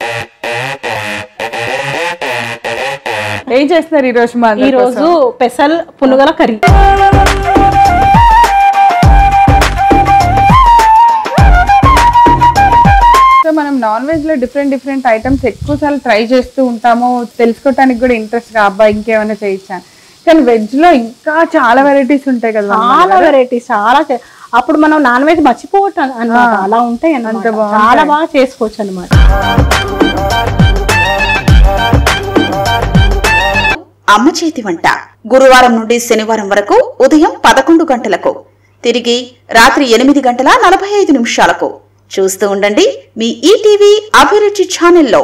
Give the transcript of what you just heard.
ఏం చేస్తున్నారు ఈ రోజు మా ఈ అందరి రోజు కోసం? పెసల్ పునుగల కర్రీ సో మనం నాన్ వెజ్ లో డిఫరెంట్ డిఫరెంట్ ఐటమ్స్ ఎక్కువ సార్లు ట్రై చేస్తూ ఉంటాము తెలుసుకోవడానికి కూడా ఇంట్రెస్ట్ గా అబ్బా ఇంకేమైనా చేయొచ్చాను కానీ వెజ్ లో ఇంకా చాలా వెరైటీస్ ఉంటాయి కదా చాలా వెరైటీస్ చాలా చే- అప్పుడు మనం నాన్ వెజ్ మర్చిపోవటం అన్నమాట అలా ఉంటాయి అంత అన్నమాట బాగుంటాయి. చాలా బాగా చేసుకోవచ్చు అనమాట అమ్మ చేతి వంట గురువారం నుండి శనివారం వరకు ఉదయం పదకొండు గంటలకు తిరిగి రాత్రి ఎనిమిది గంటల నలభై ఐదు నిమిషాలకు చూస్తూ ఉండండి మీ ఈటీవీ అభిరుచి ఛానల్లో